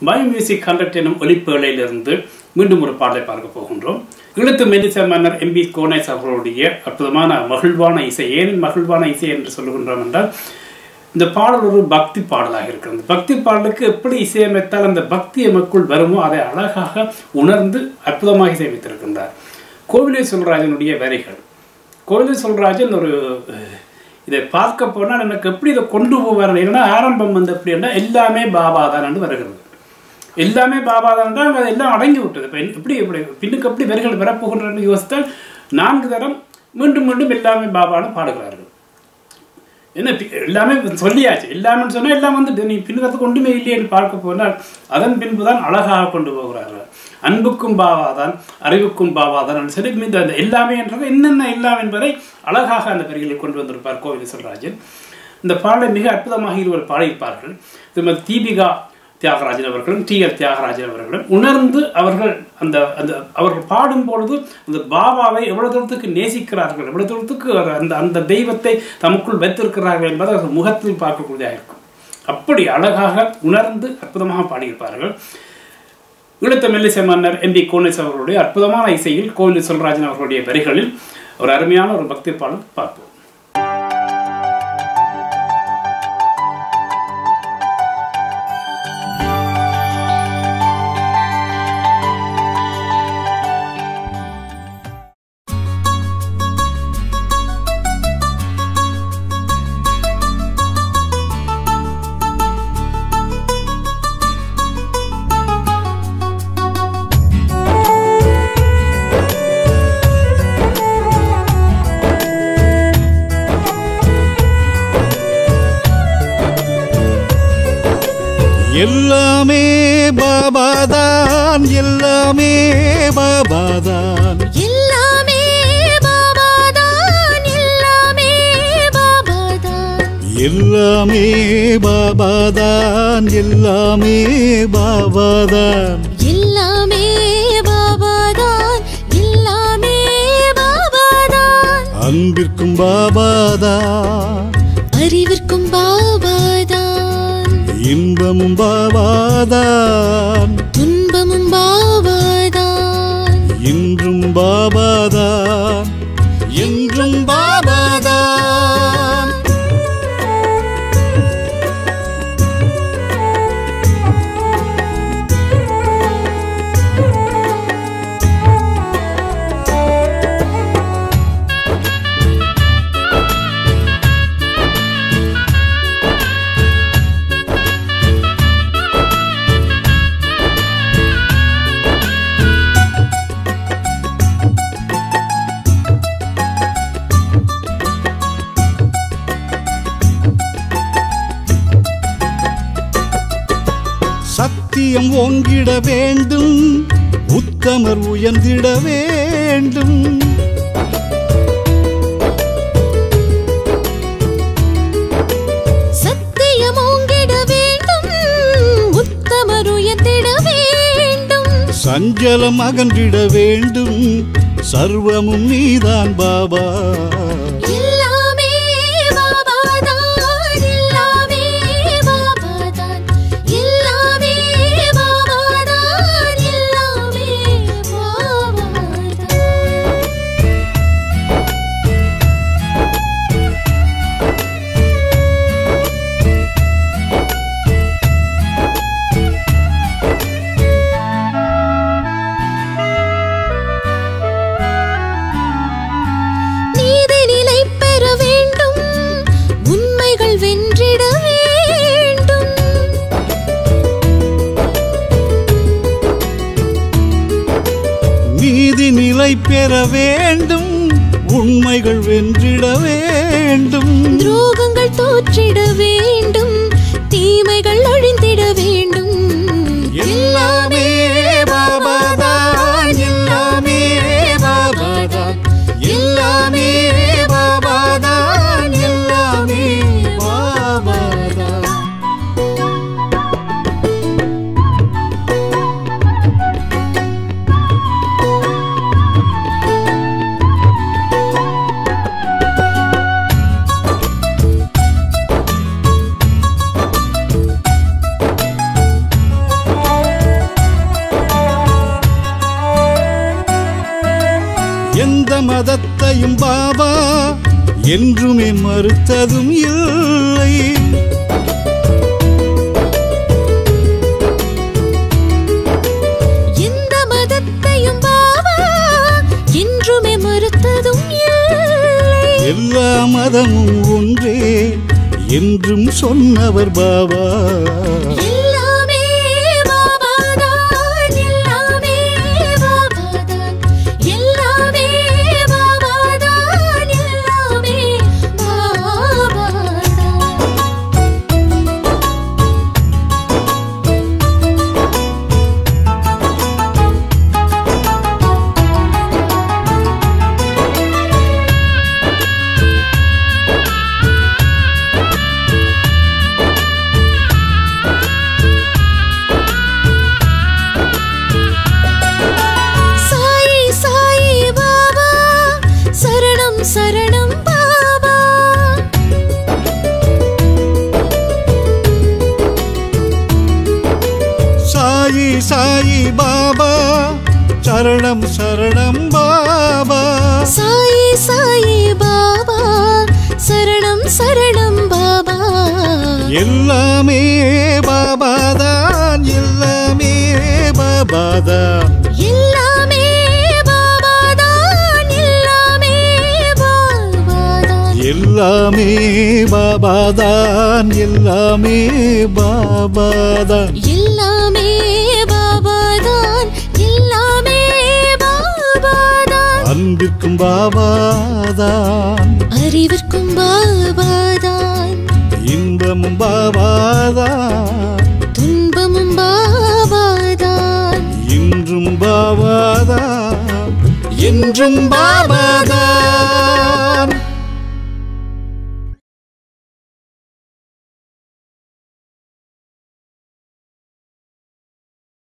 my music hundred எனும் ஒலிப்பேழையிலிருந்து மீண்டும் ஒரு பாடலை பார்க்க போகின்றோம் இழுத்து மெல்லிச மன்னர் எம்பி கோனேஸ் அவர்களுடைய அற்புதமான மகிழ்வான இசை ஏன் மகிழ்வான இசை என்று சொல்லுகின்றோம் என்றால் இந்த பாடல் ஒரு பக்தி பாடலாக இருக்கிறது பக்தி பாடலுக்கு எப்படி இசையமைத்தால் அந்த பக்தி எமக்குள் வருமோ அதை அழகாக உணர்ந்து அற்புதமாக இசையமைத்திருக்கின்றார் கோவிலே சொல்ராஜனுடைய வரிகள் கோவிலே சொல்ராஜன் ஒரு அஹ், இதை பார்க்க போனால் எனக்கு எப்படி இதை கொண்டு போவார் ஏன்னா ஆரம்பம் வந்து எப்படின்னா எல்லாமே பாபா தான் வருகிறது எல்லாமே பாபா தான் அது எல்லாம் அடங்கி விட்டது இப்போ எப்படி எப்படி பின்னுக்கு எப்படி வரிகள் வரப்போகின்றன்னு யோசித்தால் நான்கு தரம் மீண்டும் மீண்டும் எல்லாமே பாபான்னு பாடுகிறார்கள் என்ன பி- எல்லாமே சொல்லியாச்சு எல்லாமே சொன்னால் எல்லாம் வந்து நீ பின்னுக்கு ஒன்றுமே இல்லையேன்னு பார்க்க போனால் அதன் பின்பு தான் அழகாக கொண்டு போகிறார்கள் அன்புக்கும் பாவாதான் அறிவுக்கும் பாவாதான் சொல்லி இந்த அந்த எல்லாமே என்றது என்னென்ன எல்லாம் என்பதை அழகாக அந்த வரிகளை கொண்டு வந்திருப்பார் கோவில் சொல்ராஜன் இந்த பாடலை மிக அற்புதமாக இருவர் பாடியிருப்பார்கள் திருமதி தீபிகா தியாகராஜன் அவர்களும் டி எல் தியாகராஜன் அவர்களும் உணர்ந்து அவர்கள் அந்த அந்த அவர்கள் பாடும் பொழுது அந்த பாபாவை எவ்வளவு தூரத்துக்கு நேசிக்கிறார்கள் எவ்வளவு தூரத்துக்கு அவர் அந்த அந்த தெய்வத்தை தமக்குள் வைத்திருக்கிறார்கள் என்பதை அவர்கள் முகத்தில் பார்க்கக்கூடியதாக இருக்கும் அப்படி அழகாக உணர்ந்து அற்புதமாக பாடியிருப்பார்கள் இழுத்த மெல்லிசை மன்னர் எம் பி கோனேஸ் அவர்களுடைய அற்புதமான இசையில் கோவில் சொல்ராஜன் அவர்களுடைய வரிகளில் ஒரு அருமையான ஒரு பக்தி பாடல் பார்ப்போம் எல்லாமே பாபாதான் எல்லாமே பாபாதான் எல்லாமே பாபாதான் எல்லாமே பாபாதான் எல்லாமே பாபாதான் எல்லாமே பாபாதான் எல்லாமே பாபாதான் எல்லாமே பாபாதான் அன்பிற்கும் பாபாதான் அறிவிற்கும் பாபாதான் இன்பமும் பாபாதான் துன்பமும் பாபாதான் இன்றும் பாபாதான் என்றும் பாபாதான் சத்தியம் ஓங்கிட வேண்டும் உத்தமர் உயர்ந்திட வேண்டும் சத்தியம் ஓங்கிட வேண்டும் உத்தமர் உயர்த்திட வேண்டும் சஞ்சலம் அகன்றிட வேண்டும் சர்வமும் நீதான் பாபா எல்லாமே பாபாதான் எல்லாமே பாபாதான் எல்லாமே பாபாதான் எல்லாமே பாபாதான் நீதி நிலை பெற வேண்டும் உண்மைகள் வென்றிட வேண்டும் நீதி நிலை பெற வேண்டும் உண்மைகள் வென்றிட வேண்டும் துரோகங்கள் தோற்றிட வேண்டும் தீமைகள் ஒழிந்திட வேண்டும் எல்லாமே பாபாதான் எல்லாமே பாபாதான் எல்லாமே பாபாதான் எல்லாமே பாபாதான் மதத்தையும் பாபா என்றுமே மறுத்ததும் இல்லை எந்த மதத்தையும் பாபா என்றுமே மறுத்ததும் இல்லை எல்லா மதமும் ஒன்றே என்றும் சொன்னவர் பாபா எல்லாமே பாபாதான் எல்லாமே பாபாதான் எல்லாமே பாபாதான் எல்லாமே பாபாதான் சாயி சாயி பாபா சரணம் சரணம் பாபா சாயி சாயி பாபா சரணம் சரணம் பாபா சாயி சாயி பாபா சரணம் சரணம் பாபா எல்லாமே பாபாதான் எல்லாமே பாபாதான் எல்லாமே பாபாதான் எல்லாமே பாபாதான் எல்லாமே பாபாதான் எல்லாமே பாபாதான் எல்லாமே பாபாதான் எல்லாமே பாபாதான் அன்பிற்கும் பாபாதான் அறிவிற்கும் பாபாதான் இன்பமும் பாபாதான் துன்பமும் பாபாதான் இன்றும் பாபாதான் என்றும் பாபாதான்